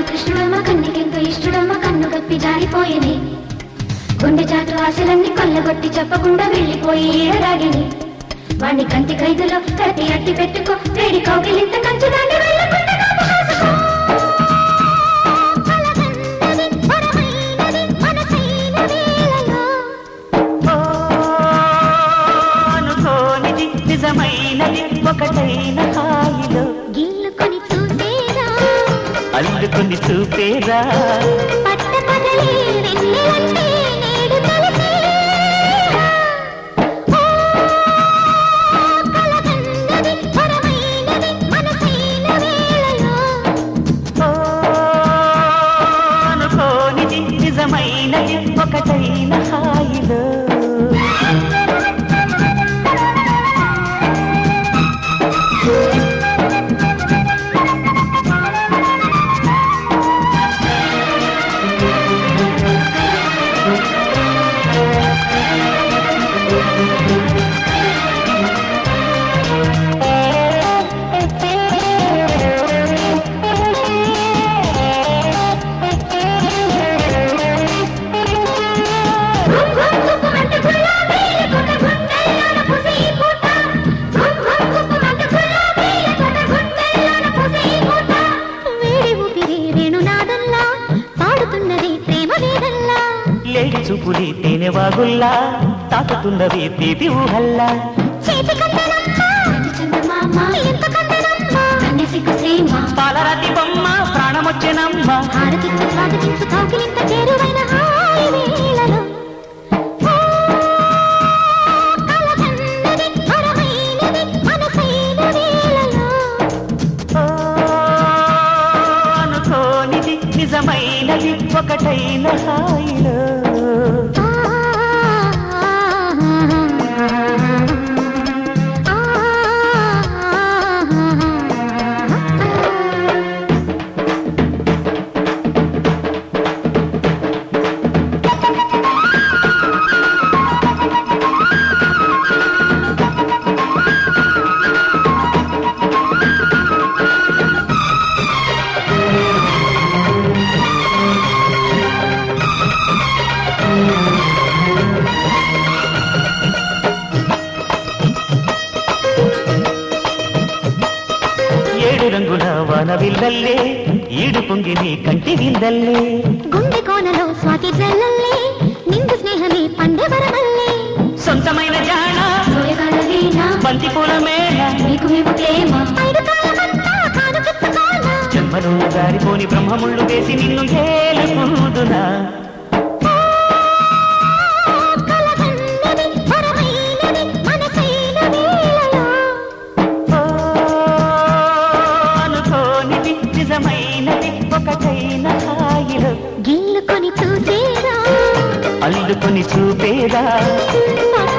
కృష్ణుడమ్మ కన్నికెంతో ఇష్టడమ్మ కన్ను గప్పి జారిపోయేది గుండె చాటు ఆశలన్నీ కొల్లగొట్టి చెప్పకుండా వెళ్ళిపోయి ఏడరాగిని వాణ్ణి కంటి ఖైదులో ప్రతి అట్టి పెట్టుకో వేడి కౌగిలింత కంచు దాటి వెళ్ళకుండా కాపు కాసుకో. కలగన్నది, పరమైనది, మనసైన వేళలో. ఓ, అనుకోనిది నిజమైనది ఒకటైన హాయిలో గిల్లుకొని చూసేరా అల్లుకొని చూపేరా పట్టపగలే వెన్నెలంటే నేడు తెలిసేరా. ఓ, కలగన్నది, పరమైనది, మనసైన వేళలో. ఓ, అనుకోనిది నిజమైనది ఒకటైన హాయిలో గుమ్ గుమ్ గుమ్మంటూ గులాబీల కొత్త గుండెల్లోన పూసే ఈ పూట. గుమ్ గుమ్ గుమ్మంటూ గులాబీల కొత్త గుండెల్లోన పూసే ఈ పూట. వేడి ఊపిరి వేణునాదంలా పాడుతున్నది ప్రేమ వేదంలా లేడి చూపులి తేనె వాగుల్లా తాకుతున్నవి తీపి ఊహల్లా చేతి కందనమ్మ చందమామ ఎంత కందనమ్మ కన్నె సిగ్గు శ్రీమ పాలరాతి బొమ్మ ప్రాణమొచ్చెనమ్మ హారతించు స్వాగతించు కౌగిలింత చేరువైన హాయి వేళలో ఓ, కలగన్నది, పరమైనది, మనసైన వేళలో. ఓ, అనుకోనిది నిజమైనది ఒకటైన హాయిలో ఆ, ఆ, ఆ. ఏడు రంగుల వాన విల్లల్లే ఈడు పొంగి నీ కంటి విందల్లే గుండె కోనలో స్వాతి జల్లల్లే నిండు స్నేహమే పండే వరమల్లే సొంతమైన జాణ సోయగాల వీణ బంతి పూల మేళ నీకు మేము ప్రేమ ఐదు కాలమంతా కానుకిచ్చుకోనా జన్మలో జారిపోని బ్రహ్మముళ్ళు వేసి నిన్ను ఏలుకుందునా కలగన్నది పరమైనది మనసైన వేళలో ఓ, అనుకోనిది నిజమైనది ఒకటైన హాయిలో గిల్లుకొని చూసేరా అల్లుకొని చూపేదా పట్ట